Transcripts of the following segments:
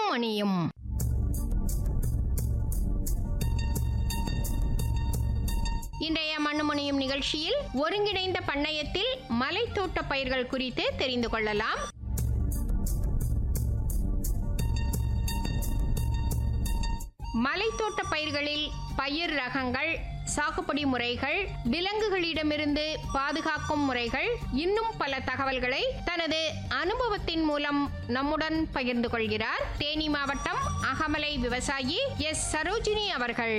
மணியும் இன்றைய மண்ணுமணியும் நிகழ்ச்சியில் ஒருங்கிணைந்த பண்ணையத்தில் மலைத்தோட்ட பயிர்கள் குறித்து தெரிந்து கொள்ளலாம் மலைத்தோட்ட பயிர்களில் பயிர் ரகங்கள் சாகுபடி முறைகள் விலங்குகளிடமிருந்து பாதுகாக்கும் முறைகள் இன்னும் பல தகவல்களை தனது அனுபவத்தின் மூலம் நம்முடன் பகிர்ந்து கொள்கிறார் தேனி மாவட்டம் அகமலை விவசாயி எஸ் சரோஜினி அவர்கள்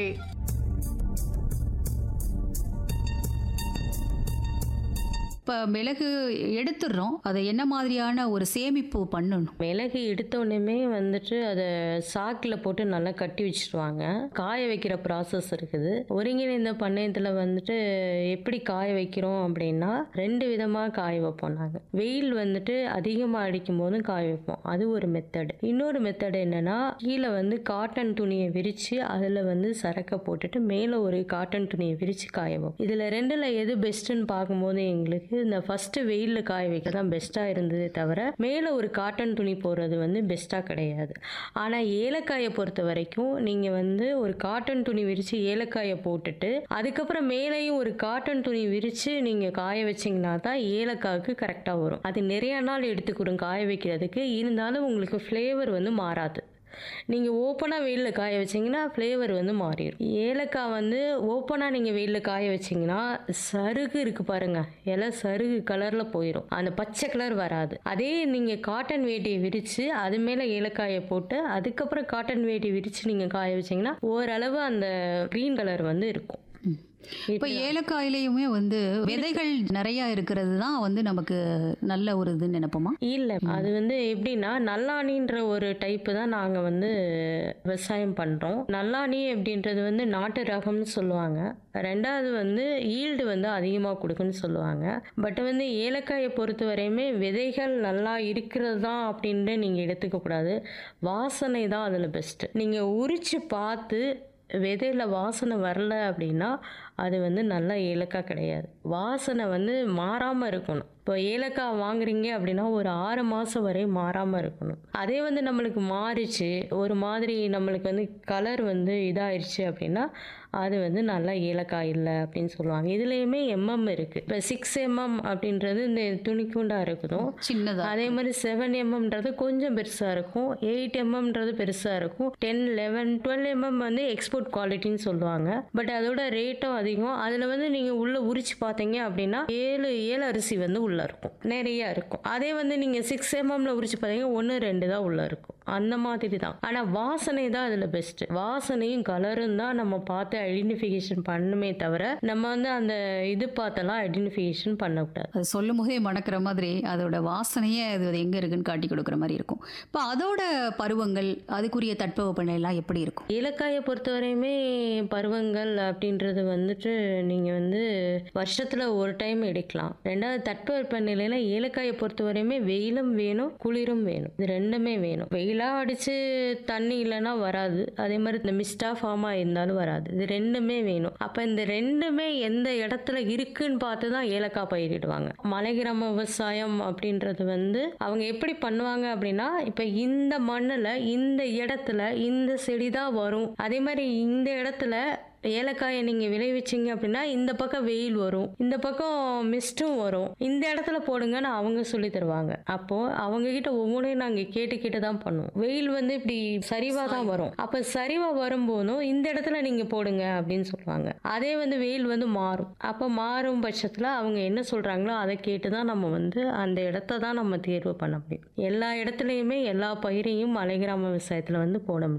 இப்போ மிளகு எடுத்துடுறோம் அதை என்ன மாதிரியான ஒரு சேமிப்பு பண்ணணும் மிளகு எடுத்தோடனே வந்துட்டு அதை சாக்கில் போட்டு நல்லா கட்டி வச்சிருவாங்க காய வைக்கிற ப்ராசஸ் இருக்குது ஒருங்கிணைந்த பண்ணையத்தில் வந்துட்டு எப்படி காய வைக்கிறோம் அப்படின்னா ரெண்டு விதமாக காய வைப்போம் நாங்கள் வெயில் வந்துட்டு அதிகமாக அடிக்கும் போதும் காய வைப்போம் அது ஒரு மெத்தடு இன்னொரு மெத்தடு என்னன்னா கீழே வந்து காட்டன் துணியை விரித்து அதில் வந்து சரக்கை போட்டுட்டு மேலே ஒரு காட்டன் துணியை விரித்து காய வைப்போம் இதில் ரெண்டில் எது பெஸ்ட்டுன்னு பார்க்கும்போது எங்களுக்கு இந்த ஃபஸ்ட்டு வெயிலில் காய வைக்க தான் பெஸ்ட்டாக இருந்ததே தவிர மேலே ஒரு காட்டன் துணி போடுறது வந்து பெஸ்ட்டாக கிடையாது ஆனால் ஏலக்காயை பொறுத்த வரைக்கும் நீங்கள் வந்து ஒரு காட்டன் துணி விரித்து ஏலக்காயை போட்டுட்டு அதுக்கப்புறம் மேலேயும் ஒரு காட்டன் துணி விரித்து நீங்கள் காய வச்சிங்கன்னா தான் ஏலக்காய்க்கு கரெக்டாக வரும் அது நிறைய நாள் எடுத்துக்கிடும் காய வைக்கிறதுக்கு இருந்தாலும் உங்களுக்கு ஃப்ளேவர் வந்து மாறாது நீங்கள் ஓப்பனாக வெயிலில் காய வச்சிங்கன்னா ஃப்ளேவர் வந்து மாறிடும் ஏலக்காய் வந்து ஓப்பனாக நீங்கள் வெயிலில் காய வச்சிங்கன்னா சருகு இருக்குது பாருங்கள் இலை சருகு கலரில் போயிடும் அந்த பச்சை கலர் வராது அதே நீங்கள் காட்டன் வேட்டியை விரித்து அது மேலே ஏலக்காயை போட்டு அதுக்கப்புறம் காட்டன் வேட்டி விரித்து நீங்கள் காய வச்சிங்கன்னா ஓரளவு அந்த க்ரீன் கலர் வந்து இருக்கும் இப்போ ஏலக்காயிலையுமே வந்து விதைகள் நிறைய இருக்கிறது தான் வந்து நமக்கு நல்ல ஒரு இதுன்னு நினைப்போமா இல்லை அது வந்து எப்படின்னா நல்லாணின்ற ஒரு டைப்பு தான் நாங்கள் வந்து விவசாயம் பண்ணுறோம் நல்லாணி அப்படின்றது வந்து நாட்டு ரகம்னு சொல்லுவாங்க ரெண்டாவது வந்து ஈல்டு வந்து அதிகமாக கொடுக்குன்னு சொல்லுவாங்க பட் வந்து ஏலக்காயை பொறுத்த வரையுமே விதைகள் நல்லா இருக்கிறது தான் அப்படின்ட்டு நீங்கள் எடுத்துக்கக்கூடாது வாசனை தான் அதில் பெஸ்ட்டு நீங்கள் உரித்து பார்த்து விதையில வாசனை வரல அப்படின்னா அது வந்து நல்ல ஏலக்காய் கிடையாது வாசனை வந்து மாறாமல் இருக்கணும் இப்போ ஏலக்காய் வாங்குறீங்க அப்படின்னா ஒரு ஆறு மாதம் வரை மாறாமல் இருக்கணும் அதே வந்து நம்மளுக்கு மாறிச்சு ஒரு மாதிரி நம்மளுக்கு வந்து கலர் வந்து இதாயிருச்சு அப்படின்னா அது வந்து நல்லா ஏலக்காய் இல்லை அப்படின்னு சொல்லுவாங்க இதுலேயுமே எம்எம் இருக்குது இப்போ சிக்ஸ் எம்எம் அப்படின்றது இந்த துணிக்குண்டா இருக்குதும் சின்னதா அதே மாதிரி செவன் எம்எம்ன்றது கொஞ்சம் பெருசாக இருக்கும் எயிட் எம்எம்ன்றது பெருசாக இருக்கும் டென் லெவன் டுவெல் எம்எம் வந்து எக்ஸ்போர்ட் குவாலிட்டின்னு சொல்லுவாங்க பட் அதோட ரேட்டும் அதிகம் அதில் வந்து நீங்கள் உள்ளே உரிச்சு பார்த்தீங்க அப்படின்னா ஏழு ஏழு அரிசி வந்து உள்ளே இருக்கும் நிறைய இருக்கும் அதே வந்து நீங்கள் சிக்ஸ் எம்எம்ல உரிச்சு பார்த்தீங்க ஒன்று ரெண்டு தான் உள்ளே இருக்கும் அந்த மாதிரி தான் ஆனால் வாசனை தான் அதில் பெஸ்ட்டு வாசனையும் கலரும் தான் நம்ம பார்த்து ஐடென்டிஃபிகேஷன் பண்ணுமே தவிர நம்ம வந்து அந்த இது பார்த்தெல்லாம் ஐடென்டிஃபிகேஷன் பண்ணக்கூடாது அது சொல்லும் போதே மணக்கிற மாதிரி அதோட வாசனையே அது அது எங்கே இருக்குன்னு காட்டி கொடுக்குற மாதிரி இருக்கும் இப்போ அதோட பருவங்கள் அதுக்குரிய தட்பவெப்பநிலை எல்லாம் எப்படி இருக்கும் ஏலக்காயை பொறுத்தவரையுமே பருவங்கள் அப்படின்றது வந்துட்டு நீங்கள் வந்து வருஷத்தில் ஒரு டைம் எடுக்கலாம் ரெண்டாவது தட்பவெப்பநிலையில் ஏலக்காயை பொறுத்தவரையுமே வெயிலும் வேணும் குளிரும் வேணும் இது ரெண்டுமே வேணும் வெயிலாக அடித்து தண்ணி இல்லைன்னா வராது அதே மாதிரி இந்த மிஸ்டா ஃபார்மாக இருந்தாலும் வராது இது ரெண்டுமே வேணும் அப்போ இந்த ரெண்டுமே எந்த இடத்துல இருக்குன்னு பார்த்து தான் ஏலக்காய் பயிரிடுவாங்க மலை கிராம விவசாயம் அப்படின்றது வந்து அவங்க எப்படி பண்ணுவாங்க அப்படின்னா இப்போ இந்த மண்ணில் இந்த இடத்துல இந்த செடி தான் வரும் அதே மாதிரி இந்த இடத்துல ஏலக்காயை நீங்கள் விளைவிச்சிங்க அப்படின்னா இந்த பக்கம் வெயில் வரும் இந்த பக்கம் மிஸ்ட்டும் வரும் இந்த இடத்துல போடுங்கன்னு அவங்க சொல்லி தருவாங்க அப்போது அவங்க கிட்ட ஒவ்வொன்றையும் நாங்கள் கேட்டு கேட்டு தான் பண்ணுவோம் வெயில் வந்து இப்படி சரிவாக தான் வரும் அப்போ சரிவாக வரும்போதும் இந்த இடத்துல நீங்கள் போடுங்க அப்படின்னு சொல்லுவாங்க அதே வந்து வெயில் வந்து மாறும் அப்போ மாறும் பட்சத்தில் அவங்க என்ன சொல்கிறாங்களோ அதை கேட்டு தான் நம்ம வந்து அந்த இடத்த தான் நம்ம தேர்வு பண்ண முடியும் எல்லா இடத்துலையுமே எல்லா பயிரையும் மலை கிராம விவசாயத்தில் வந்து போட முடியும்